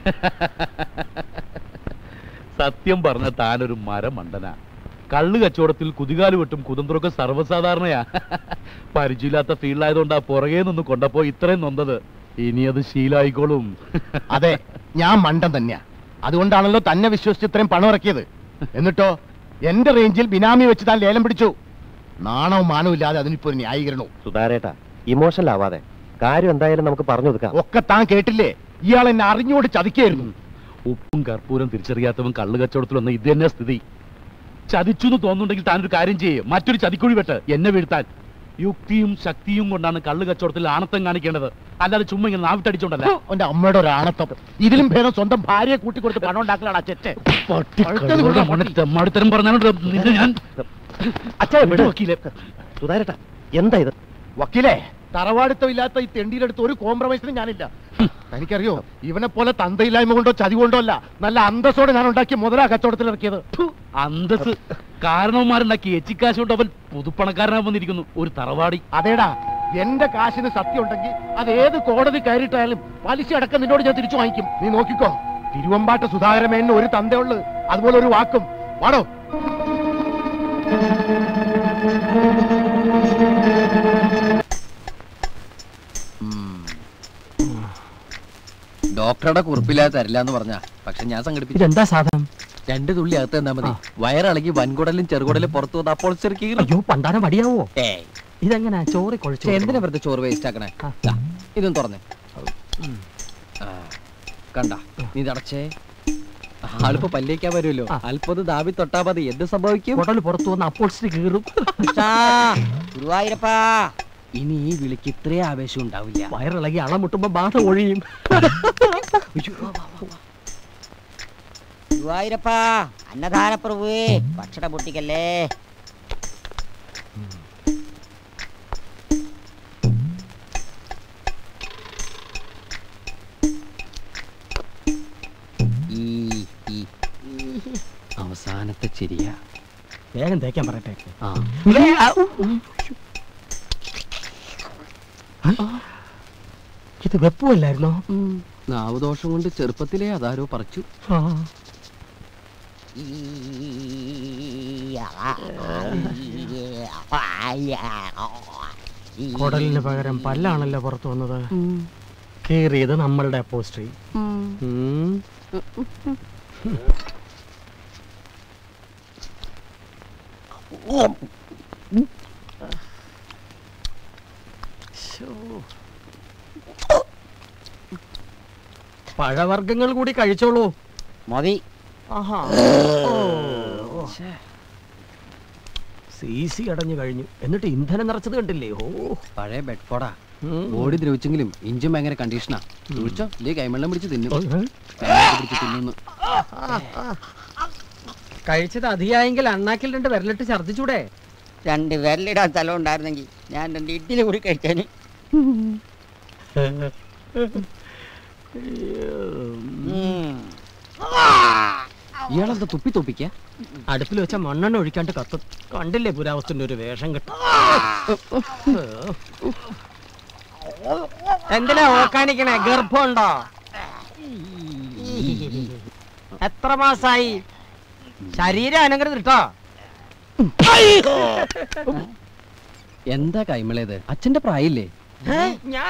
സത്യം പറഞ്ഞ താനൊരു മരമണ്ടന കള്ള് കച്ചവടത്തിൽ കുതികാല് വെട്ടും കുതന്ത്രമൊക്കെ സർവ്വസാധാരണയാ പരിചയമില്ലാത്ത ഫീൽഡായതുകൊണ്ടാ പുറകെ നിന്ന് കൊണ്ടപ്പോ ഇത്രയും നൊന്തത് ഇനി അത് ശീലായിക്കോളും അതെ ഞാൻ മണ്ടൻ തന്നെയാ അതുകൊണ്ടാണല്ലോ തന്നെ വിശ്വസിച്ച് ഇത്രയും പണം ഇറക്കിയത് എന്നിട്ടോ എന്റെ റേഞ്ചിൽ ബിനാമി വെച്ച് താൻ ലേലം പിടിച്ചു നാണവും മാനവും ഇല്ലാതെ അതിനിപ്പോ ഒരു ന്യായീകരണവും സുധാരേട്ടാ ഇമോഷണൽ ആവാതെ കാര്യം എന്തായാലും നമുക്ക് പറഞ്ഞു കൊടുക്കാം ഒക്കെ താൻ കേട്ടില്ലേ ഇയാൾ എന്നെ അറിഞ്ഞുകൊണ്ട് ചതിക്കായിരുന്നു ഉപ്പും കർപ്പൂരം തിരിച്ചറിയാത്തവൻ കള്ള് കച്ചവടത്തിൽ വന്ന ഇത് തന്നെ സ്ഥിതി ചതിച്ചു എന്ന് തോന്നുന്നുണ്ടെങ്കിൽ താനൊരു കാര്യം ചെയ്യേ മറ്റൊരു ചതിക്കുഴി വെട്ട് എന്നെ വീഴ്ത്താൻ യുക്തിയും ശക്തിയും കൊണ്ടാണ് കള്ള് കച്ചവടത്തിൽ ആണത്തം കാണിക്കേണ്ടത് അല്ലാതെ ചുമ്മാ ഇങ്ങനെ നാവിട്ടടിച്ചോണ്ടല്ല എന്റെ അമ്മയുടെ ഒരു ആണത്തം ഇതിലും ഭേദം സ്വന്തം ഭാര്യയെ കൂട്ടിക്കൊടുത്ത് പണം ഉണ്ടാക്കലാണ് ആ ചെറ്റ് തെമ്മാടിത്തരം പറഞ്ഞാലുണ്ട് നിന്നെ ഞാൻ അച്ഛാ വിട് വക്കീലെ സുധാരേട്ടാ എന്താ ഇത് വക്കീലേ തറവാടിത്തം ഇല്ലാത്ത ഈ തെണ്ടിയുടെ അടുത്ത് ഒരു കോംപ്രമൈസിനും ഞാനില്ല എനിക്കറിയോ ഇവനെ പോലെ തന്തയില്ലായ്മ കൊണ്ടോ ചതി കൊണ്ടോ അല്ല നല്ല അന്തസ്സോടെ ഞാൻ ഉണ്ടാക്കിയ മുതലാ കച്ചവടത്തിൽ ഇറക്കിയത് ഫു. അന്തസ് കാരണവന്മാരുണ്ടാക്കി എച്ചിക്കാശ് കൊണ്ട് അവൻ പുതുപ്പണക്കാരനായി വന്നിരിക്കുന്നു ഒരു തറവാടി അതേടാ എന്റെ കാശിന് സത്യം ഉണ്ടെങ്കിൽ അത് ഏത് കോടതി കയറിയിട്ടായാലും പലിശ അടക്കം നിന്നോട് ഞാൻ തിരിച്ചു വാങ്ങിക്കും നീ നോക്കിക്കോ തിരുവമ്പാട്ട് സുധാകരമേന് ഒരു തന്തയുള്ളു അതുപോലെ ഒരു വാക്കും വാടോ ഡോക്ടറുടെ കുറിപ്പില്ലാതെ തരില്ല എന്ന് പറഞ്ഞാ പക്ഷെ ഞാൻ സംഘടിപ്പിച്ചു ഇതെന്താ സാധനം രണ്ട് തുള്ളി അകത്ത് തന്നാ മതി വയറിളകി വൻകുടലും ചെറുകുടലും പുറത്തു വന്ന് അപ്പോൾ ചെറുക്കി അയ്യോ പണ്ടാരം വടിയാവോ ഇതെങ്ങനാ ചോറ് കുഴച്ചു എന്തിനാ വെറുതെ ചോറ് വേസ്റ്റ് ആക്കണേ ആ. ദാ, ഇതും തുറന്നേ ആ, കണ്ട നീ തടച്ചേ ആളിപ്പോ പല്ലേക്കാൻ വരുമല്ലോ ആ. അല്പത് ദാവി തൊട്ടാ മതി എന്ത് സംഭവിക്കും കുടല് പുറത്തു വന്ന് അപ്പോൾസ്റ്റി കീറും ഗുരുവായൂരപ്പാ ഇനി ഈ വിളിക്ക് ഇത്രേ ആവേശം ഉണ്ടാവില്ല വയറിളകി അള മുട്ടുമ്പോ ബാധ ഒഴിയും ഗുരുവായൂരപ്പാ അന്നദാനപ്രഭുവേ ഭക്ഷണം പൊട്ടിക്കല്ലേ ഈ ഈ അവസാനത്തെ ചിരിയ വേഗം തേക്കാൻ പറയട്ടെ ആ ഇത് വെപ്പുമല്ലായിരുന്നോ നാവുദോഷം കൊണ്ട് ചെറുപ്പത്തിലേ അതാരോ പറിച്ചു ആ. കുടലിന് പകരം പല്ലാണല്ലോ പുറത്തു വന്നത് കീറിയത് നമ്മളുടെ അപ്പോസ്ട്രി പഴവർഗ്ഗങ്ങൾ കൂടി കഴിച്ചോളൂ മതി ആഹാ സി സി അടഞ്ഞു കഴിഞ്ഞു എന്നിട്ട് ഇന്ധനം നിറച്ചത് കണ്ടില്ലേ ഓ പഴയ ബെഡ്ഫോർഡാ ഉം. ബോഡി ദ്രവിച്ചെങ്കിലും ഇഞ്ചും ഭയങ്കര കണ്ടീഷനാ കുഴിച്ചോ ഇല്ലേ കൈമള്ളം പിടിച്ച് തിന്നു ഓ, ഏ? കൈമൊക്കെ പിടിച്ച് തിന്നുന്നു കഴിച്ചത് അധികമായെങ്കിൽ അണ്ണാക്കിൽ രണ്ട് വിരലിട്ട് ഛർദ്ദിച്ചൂടെ രണ്ട് വിരലിടാൻ സ്ഥലം ഉണ്ടായിരുന്നെങ്കിൽ ഞാൻ രണ്ട് ഇഡ്ഡലി കൂടി കഴിക്കാന് ഉം. ഇയാളെന്താ തുപ്പി തോപ്പിക്ക അടുപ്പിൽ വെച്ച മണ്ണെണ്ണ ഒഴിക്കാണ്ട് കത്തും കണ്ടില്ലേ പുരാവസ്തുന്റെ ഒരു വേഷം കെട്ടും എന്തിനാ ഓക്കാനിക്കണേ ഗർഭമുണ്ടോ എത്ര മാസായി ശരീരം അനങ്ങരുത് കേട്ടോ എന്താ കൈമളേത് അച്ഛന്റെ പ്രായില്ലേ ഞാൻ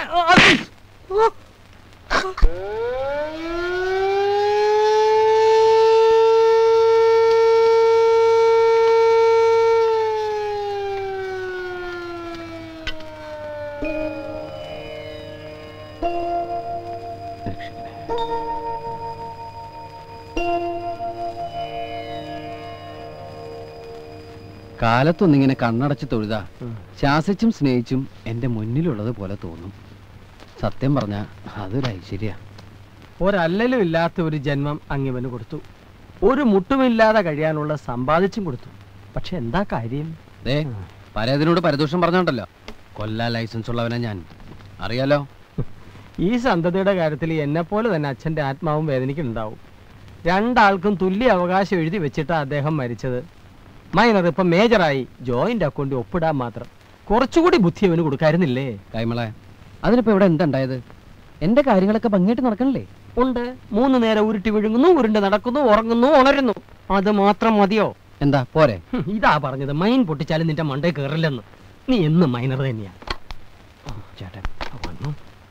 കാലത്തൊന്നിങ്ങനെ കണ്ണടച്ച് തൊഴുതാ ശാസിച്ചും സ്നേഹിച്ചും എന്റെ മുന്നിലുള്ളത് പോലെ തോന്നും സത്യം പറഞ്ഞ അതൊരു ഐശ്വര്യ ഒരല്ലലും ഇല്ലാത്ത ഒരു ജന്മം അങ്ങിവന് കൊടുത്തു ഒരു മുട്ടുമില്ലാതെ കഴിയാനുള്ള സമ്പാദിച്ചും കൊടുത്തു പക്ഷെ എന്താ കാര്യം ദേ പരേതിനോട് പരദൂഷണം പറഞ്ഞോണ്ടല്ലോ കൊല്ലാ ലൈസൻസ് ഉള്ളവനാ ഞാൻ അറിയാലോ ഈ സന്തതിയുടെ കാര്യത്തിൽ എന്നെ പോലെ തന്നെ അച്ഛന്റെ ആത്മാവും വേദനിക്കുന്നുണ്ടാവും രണ്ടാൾക്കും തുല്യ അവകാശം എഴുതി വെച്ചിട്ടാ അദ്ദേഹം മരിച്ചത് മൈനർ ഇപ്പൊ മേജറായി ജോയിന്റ് അക്കൗണ്ട് ഒപ്പിടാൻ മാത്രം കുറച്ചുകൂടി ബുദ്ധി അവന് കൊടുക്കായിരുന്നില്ലേ കൈമളെ അതിനിപ്പോ ഇവിടെ എന്തുണ്ടായത് എന്റെ കാര്യങ്ങളൊക്കെ ഭംഗിയായിട്ട് നടക്കണില്ലേ ഉണ്ട് മൂന്ന് നേരം ഉരുട്ടി വിഴുങ്ങുന്നു ഉരുണ്ട് നടക്കുന്നു ഉറങ്ങുന്നു ഉണരുന്നു അത് മാത്രം മതിയോ എന്താ പോരെ ഹും, ഇതാ പറഞ്ഞത് മൈൻ പൊട്ടിച്ചാലും നിന്റെ മണ്ടേ കയറില്ലെന്ന് നീ എന്നും മൈനർ തന്നെയാ ആ, ചേട്ടൻ ആ, വന്നു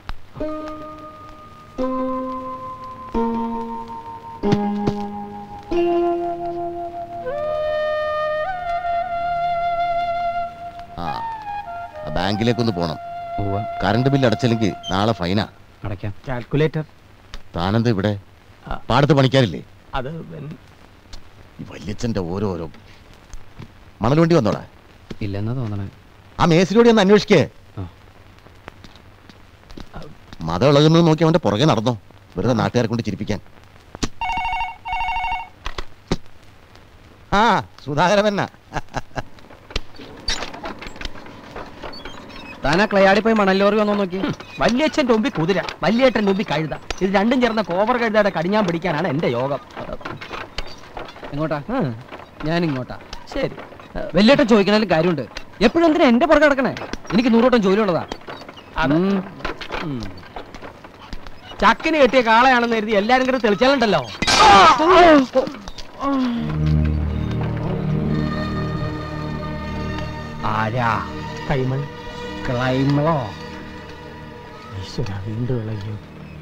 ആ ആ ബാങ്കിലേക്കൊന്ന് പോണം ഉവ്വ കറണ്ട് ബില്ല് അടച്ചില്ലെങ്കിൽ നാളെ ഫൈനാ അടയ്ക്കാം കാൽക്കുലേറ്റർ താനെന്താ ഇവിടെ ആ. പാടത്ത് പണിക്കാരില്ലേ അത് പിന്നെ ഈ വല്യച്ഛന്റെ ഓരോരോ മണൽ വണ്ടി വന്നോടാ ഇല്ലെന്നാ തോന്നണേ ആ മേസിലൂടെ ഒന്ന് അന്വേഷിക്കേ ആ. മതം ഇളകുന്നത് നോക്കി അവന്റെ പുറകെ നടന്നോ വെറുതെ നാട്ടുകാരെ കൊണ്ട് ചിരിപ്പിക്കാൻ ആ സുധാകരൻ തന്നെ താനാ ക്ലയാടി പോയി മണൽ ലോറി വന്നോ നോക്കി വല്യച്ഛന്റെ മുമ്പിൽ കുതിര വല്യേട്ടന്റെ മുമ്പിൽ കഴുത ഇത് രണ്ടും ചേർന്ന കോവർ കഴുതയുടെ കടിഞ്ഞാൻ പിടിക്കാനാണ് എന്റെ യോഗം എങ്ങോട്ടാ ഉം, ഞാൻ ഇങ്ങോട്ടാ ശരി വലിയേട്ടൻ ചോദിക്കണതിൽ കാര്യമുണ്ട് എപ്പോഴും എന്തിനാ എന്റെ പുറകെ കിടക്കണേ എനിക്ക് നൂറോട്ടം ജോലി ഉള്ളതാ അത് ഉം. ഉം. ചക്കിന് കെട്ടിയ കാളയാണെന്ന് കരുതി എല്ലാരും കൂടെ തെളിച്ചാലുണ്ടല്ലോ ആരാ കൈമൺ ക്ലൈമളോ ഈശ്വര വീണ്ടും ഇളകിയോ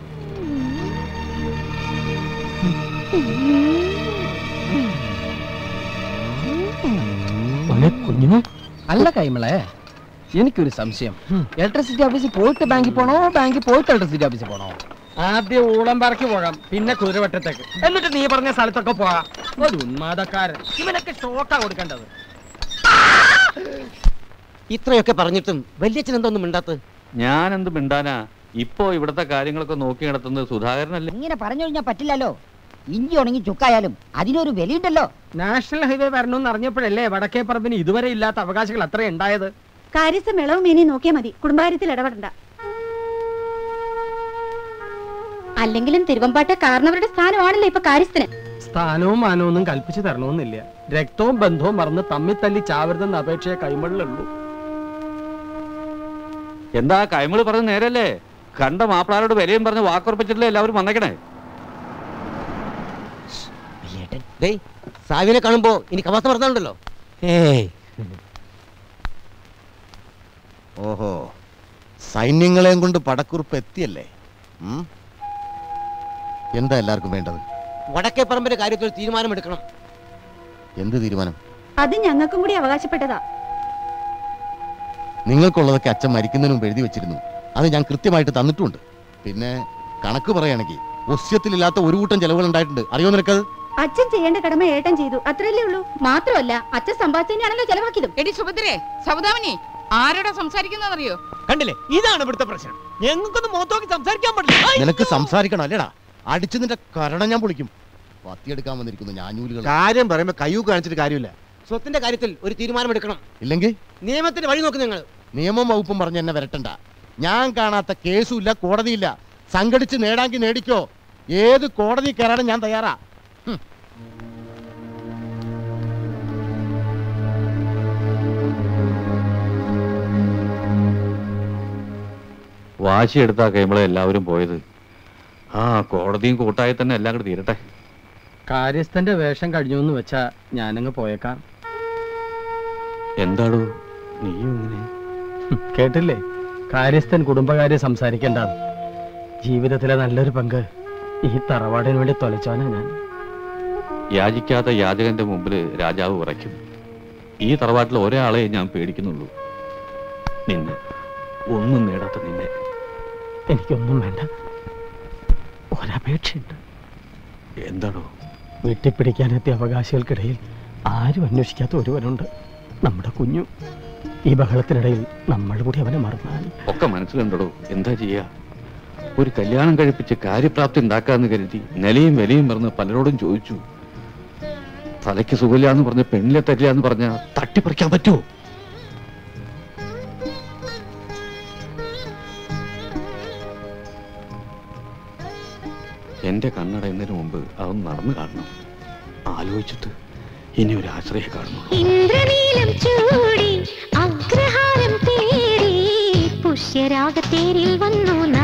മോനെ കുഞ്ഞു അല്ല കൈമളെ എനിക്കൊരു സംശയം ഉം. ഇലക്ട്രിസിറ്റി ഓഫീസിൽ പോയിട്ട് ബാങ്കിൽ പോണോ ബാങ്കിൽ പോയിട്ട് ഇലക്ട്രിസിറ്റി ഓഫീസിൽ പോണോ ആദ്യം ഊളംപാറയ്ക്ക് പോകാം പിന്നെ കുതിരവട്ടത്തേക്ക് എന്നിട്ട് നീ പറഞ്ഞ സ്ഥലത്തൊക്കെ പോകാം ഒരു ഉന്മാദക്കാരൻ ഇവനൊക്കെ ഷോക്കാ കൊടുക്കേണ്ടത് ഇത്രയൊക്കെ പറഞ്ഞിട്ടും വല്യച്ഛൻ എന്തോന്നും മിണ്ടാത്ത ഞാൻ എന്ത് മിണ്ടാനാ ഇപ്പോ ഇവിടത്തെ കാര്യങ്ങളൊക്കെ നോക്കി നടത്തുന്നത് സുധാകരനല്ലേ ഇങ്ങനെ പറഞ്ഞു കഴിഞ്ഞാൽ പറ്റില്ലല്ലോ ഇഞ്ചി ഉണങ്ങി ചുക്കായാലും അതിനൊരു വിലയുണ്ടല്ലോ നാഷണൽ ഹൈവേ വരണമെന്ന് അറിഞ്ഞപ്പോഴല്ലേ വടക്കേ പറമ്പിന് ഇതുവരെ ഇല്ലാത്ത അവകാശങ്ങൾ അത്രയും ഉണ്ടായത് കാര്യസ്ഥ മിളവും ഇനി നോക്കിയാൽ മതി കുടുംബകാര്യത്തിൽ ഇടപെടണ്ട അല്ലെങ്കിലും തിരുവമ്പാട്ടെ കാരണവരുടെ സ്ഥാനമാണല്ലോ ഇപ്പൊ കാര്യസ്ഥന് സ്ഥാനവും മാനവും ഒന്നും കൽപ്പിച്ചു തരണമെന്നില്ല രക്തവും ബന്ധവും മറന്ന് തമ്മിൽ തല്ലി ചാവരുതെന്ന അപേക്ഷയെ കൈമളിലുള്ളൂ എന്താ കൈമള് പറഞ്ഞ നേരല്ലേ കണ്ട മാപ്പിളാരോട് വിലയും പറഞ്ഞ് വാക്കുറപ്പിച്ചിട്ടില്ലേ എല്ലാവരും വന്നേക്കണേ ഡേയ് സാവിനെ കാണുമ്പോ ഇനി കവാസം പറഞ്ഞാലുണ്ടല്ലോ ഏയ് ഓഹോ സൈന്യങ്ങളെയും കൊണ്ട് പടക്കുറിപ്പ് എത്തിയല്ലേ ഉം? എന്താ എല്ലാവർക്കും വേണ്ടത് വടക്കേ പറമ്പിന്റെ കാര്യത്തിൽ ഒരു തീരുമാനമെടുക്കണം എന്ത് തീരുമാനം അത് ഞങ്ങൾക്കും കൂടി അവകാശപ്പെട്ടതാ നിങ്ങൾക്കുള്ളതൊക്കെ അച്ഛൻ മരിക്കുന്നതിന് മുമ്പ് എഴുതി വെച്ചിരുന്നു അത് ഞാൻ കൃത്യമായിട്ട് തന്നിട്ടുണ്ട് പിന്നെ കണക്ക് പറയുകയാണെങ്കിൽ ഒസ്യത്തിലില്ലാത്ത ഒരു കൂട്ടം ചെലവുകൾ ഉണ്ടായിട്ടുണ്ട് അറിയോ നിനക്കത് അച്ഛൻ ചെയ്യേണ്ട കടമ ഏട്ടൻ ചെയ്തു അത്രയല്ലേ ഉള്ളൂ മാത്രമല്ല അച്ഛൻ സമ്പാദിച്ചതിനാണല്ലോ ചെലവാക്കിയതും എടി സുഭദ്രേ സൗദാമിനി ആരോടാ സംസാരിക്കുന്നതറിയോ കണ്ടില്ലേ ഇതാണ് ഇവിടുത്തെ പ്രശ്നം ഞങ്ങൾക്കൊന്ന് മുഖത്തോക്കി സംസാരിക്കാൻ പറ്റില്ല നിനക്ക് സംസാരിക്കണം അല്ലേടാ അടിച്ചു നിന്റെ കരണം ഞാൻ പൊളിക്കും പത്തിയെടുക്കാൻ വന്നിരിക്കുന്നു ഞാനൂലുകൾ കാര്യം പറയുമ്പോ കയ്യൂ കാണിച്ചിട്ട് കാര്യമില്ല സ്വത്തിന്റെ കാര്യത്തിൽ ഒരു തീരുമാനമെടുക്കണം ഇല്ലെങ്കിൽ നിയമത്തിന്റെ വഴി നോക്ക് നിങ്ങൾ നിയമം വകുപ്പും പറഞ്ഞ് എന്നെ വരട്ടണ്ട ഞാൻ കാണാത്ത കേസുമില്ല കോടതിയില്ല സംഘടിച്ച് നേടാങ്കി നേടിക്കോ ഏത് കോടതി കയറാനും ഞാൻ തയ്യാറാ ഹും. വാശിയെടുത്താ കൈമളെ എല്ലാവരും പോയത് ആ കോടതിയും കൂട്ടായി തന്നെ എല്ലാം കൂടെ തീരട്ടെ കാര്യസ്ഥന്റെ വേഷം കഴിഞ്ഞു എന്ന് വെച്ചാ ഞാനങ്ങ് പോയേക്കാം എന്താടോ നീയും ഇങ്ങനെ ഹും, കേട്ടില്ലേ കാര്യസ്ഥൻ കുടുംബകാര്യം സംസാരിക്കേണ്ടത് ജീവിതത്തിലെ നല്ലൊരു പങ്ക് ഈ തറവാടിന് വേണ്ടി തൊലച്ചോനാ ഞാൻ യാചിക്കാത്ത യാചകന്റെ മുമ്പിൽ രാജാവ് ഉറയ്ക്കും ഈ തറവാട്ടിൽ ഒരാളെ ഞാൻ പേടിക്കുന്നുള്ളൂ നിന്നെ ഒന്നും നേടാത്ത നിന്നെ എനിക്കൊന്നും വേണ്ട ഒരപേക്ഷയുണ്ട് എന്താണോ വെട്ടിപ്പിടിക്കാനെത്തിയ അവകാശികൾക്കിടയിൽ ആരും അന്വേഷിക്കാത്ത ഒരുവനുണ്ട് നമ്മുടെ കുഞ്ഞു ഈ ബഹളത്തിനിടയിൽ നമ്മൾ കൂടി അവനെ മറന്നാൽ ഒക്കെ മനസ്സിലുണ്ടോ എന്താ ചെയ്യാ ഒരു കല്യാണം കഴിപ്പിച്ച് കാര്യപ്രാപ്തി ഉണ്ടാക്കാന്ന് കരുതി നിലയും വിലയും പറഞ്ഞ് പലരോടും ചോദിച്ചു തലയ്ക്ക് സുഖമില്ലാന്ന് പറഞ്ഞ് പെണ്ണിലെ തരില്ലാന്ന് പറഞ്ഞ തട്ടിപ്പറിക്കാൻ പറ്റുമോ എന്റെ കണ്ണടയുന്നതിന് മുമ്പ് അതൊന്ന് നടന്നു കാണണം ആലോചിച്ചിട്ട് ഇനി ഒരു ആശ്രയം കാണുന്നു ഇന്ദ്രനീലം ചൂടി അഗ്രഹാരം തേടി പുഷ്യരാഗത്തേരിൽ വന്നു